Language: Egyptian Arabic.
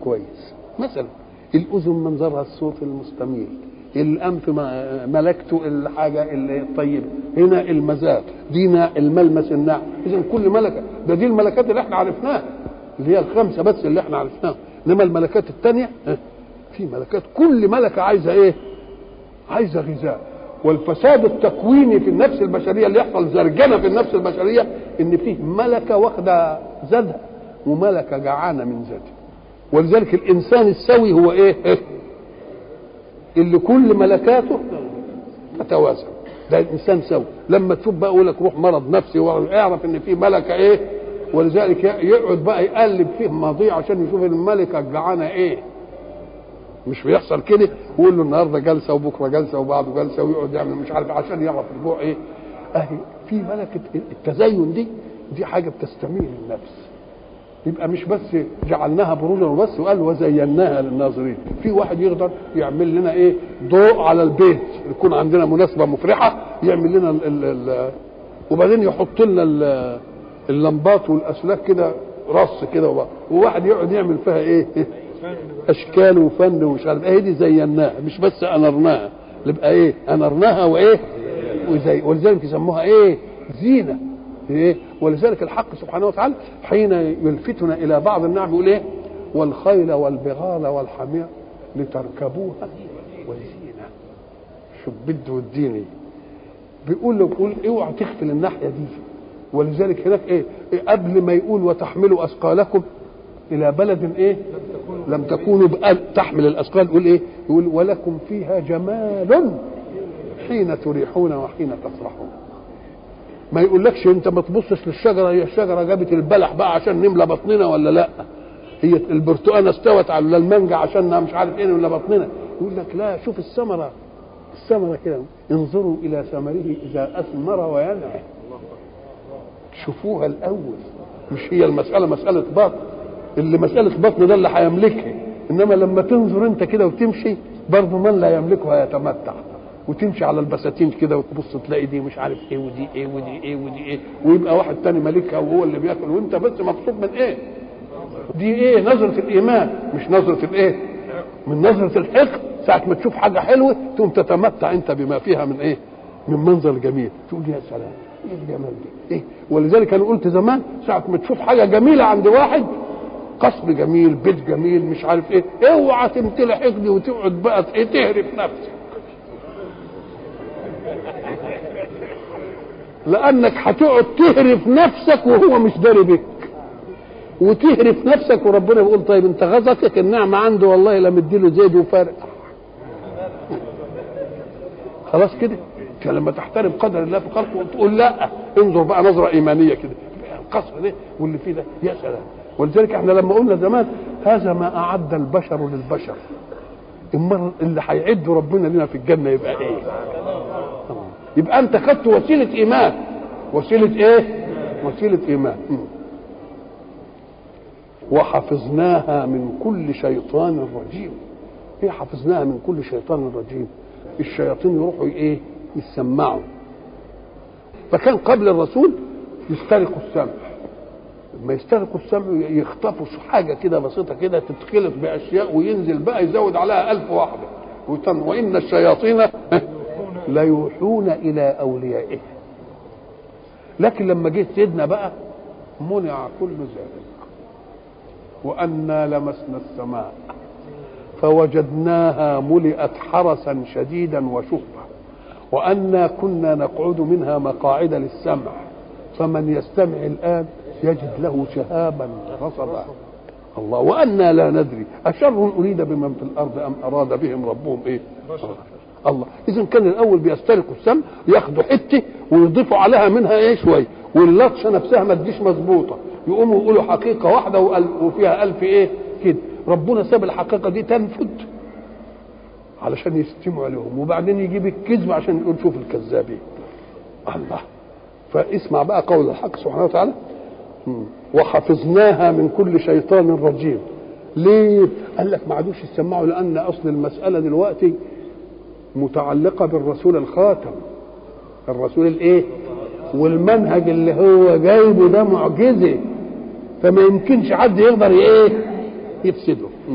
كويس مثلا الاذن منظرها الصوت المستميل الانف ما- ملكته الحاجه الطيبه هنا المزاج دينا الملمس الناعم اذا كل ملكه ده دي الملكات اللي احنا عرفناها اللي هي الخمسه بس اللي احنا عرفناها انما الملكات الثانيه في ملكات كل ملكه عايزه ايه عايزه غذاء والفساد التكويني في النفس البشريه اللي يحصل زرجنه في النفس البشريه ان فيه ملكه واخده زادها وملكه جعانه من زادها ولذلك الانسان السوي هو ايه؟ إيه؟ اللي كل ملكاته تتوازن ده الانسان سوي لما تشوف بقى يقول لك روح مرض نفسي اعرف ان في ملكه ايه ولذلك يقعد بقى يقلب فيه ماضيه عشان يشوف الملكه الجعانه ايه مش بيحصل كده ويقول له النهارده جلسه وبكره جلسه وبعده جلسه ويقعد يعمل مش عارف عشان يعرف الجوع ايه اهي في ملكه التزين دي دي حاجه بتستميل النفس يبقى مش بس جعلناها بروجا وبس وقال وزيناها للناظرين في واحد يقدر يعمل لنا ايه ضوء على البيت يكون عندنا مناسبه مفرحه يعمل لنا ال ال ال وبعدين يحط لنا ال- اللمبات والاسلاك كده رص كده وبقى. وواحد يقعد يعمل فيها ايه اشكال وفن ومش عارف ايه دي زيناها مش بس انرناها نبقى ايه انرناها وايه وزي ولذلك يسموها ايه زينه ايه ولذلك الحق سبحانه وتعالى حين يلفتنا الى بعض النعم يقول ايه والخيل والبغال والحمير لتركبوها وزينه شوف بده والديني بيقول له بيقول اوعى تغفل الناحيه دي ولذلك هناك ايه, إيه قبل ما يقول وتحملوا اثقالكم الى بلد ايه لم تكونوا بأل تحمل الاثقال يقول ايه يقول ولكم فيها جمال حين تريحون وحين تفرحون ما يقولكش انت ما تبصش للشجره هي الشجره جابت البلح بقى عشان نملى بطننا ولا لا هي البرتقانه استوت على المانجا عشان مش عارف ايه نملى بطننا يقول لك لا شوف الثمره الثمره كده انظروا الى ثمره اذا اثمر وينعم شوفوها الاول مش هي المساله مساله بطن اللي مساله بطن ده اللي هيملكها انما لما تنظر انت كده وتمشي برضه من لا يملكها يتمتع وتمشي على البساتين كده وتبص تلاقي دي مش عارف ايه ودي ايه ودي ايه ودي ايه ويبقى واحد تاني مالكها وهو اللي بياكل وانت بس مبسوط من ايه دي ايه نظرة الايمان مش نظرة الايه من نظرة الحقد ساعة ما تشوف حاجة حلوة تقوم تتمتع انت بما فيها من ايه من منظر جميل تقول يا سلام ايه الجمال دي ايه ولذلك انا قلت زمان ساعة ما تشوف حاجة جميلة عند واحد قصر جميل بيت جميل مش عارف ايه اوعى تمتلي حقد وتقعد بقى ايه تهرف نفسك لانك هتقعد تهرف نفسك وهو مش داري بك وتهرف نفسك وربنا بيقول طيب انت غزتك النعمه عنده والله لا مديله زيد وفارق خلاص كده انت لما تحترم قدر الله في خلقه وتقول لا انظر بقى نظره ايمانيه كده القصر ده واللي فيه ده يا سلام ولذلك احنا لما قلنا زمان هذا ما اعد البشر للبشر المره اللي هيعد ربنا لنا في الجنه يبقى ايه يبقى انت خدت وسيله ايمان وسيله ايه وسيله ايمان م. وحفظناها من كل شيطان رجيم ايه حفظناها من كل شيطان رجيم الشياطين يروحوا ايه يسمعوا فكان قبل الرسول يسترقوا السمع لما يسترقوا السمع يخطفوا حاجه كده بسيطه كده تتخلط باشياء وينزل بقى يزود عليها ألف واحده وان الشياطين ليوحون الى اوليائه لكن لما جه سيدنا بقى منع كل ذلك وانا لمسنا السماء فوجدناها ملئت حرسا شديدا وشهبا وانا كنا نقعد منها مقاعد للسمع فمن يستمع الان يجد له شهابا رصدا الله وانا لا ندري اشر اريد بمن في الارض ام اراد بهم ربهم ايه الله اذا كان الاول بيسترقوا السمع ياخدوا حته ويضيفوا عليها منها ايه شويه واللطشه نفسها ما تجيش مظبوطه يقوموا يقولوا حقيقه واحده وفيها الف ايه كده ربنا ساب الحقيقه دي تنفد علشان يستمعوا عليهم وبعدين يجيب الكذب عشان يقول شوف الكذابين الله فاسمع بقى قول الحق سبحانه وتعالى وحفظناها من كل شيطان رجيم ليه قال لك ما عادوش يسمعوا لان اصل المساله دلوقتي متعلقه بالرسول الخاتم الرسول الايه والمنهج اللي هو جايبه ده معجزه فما يمكنش حد يقدر ايه يفسده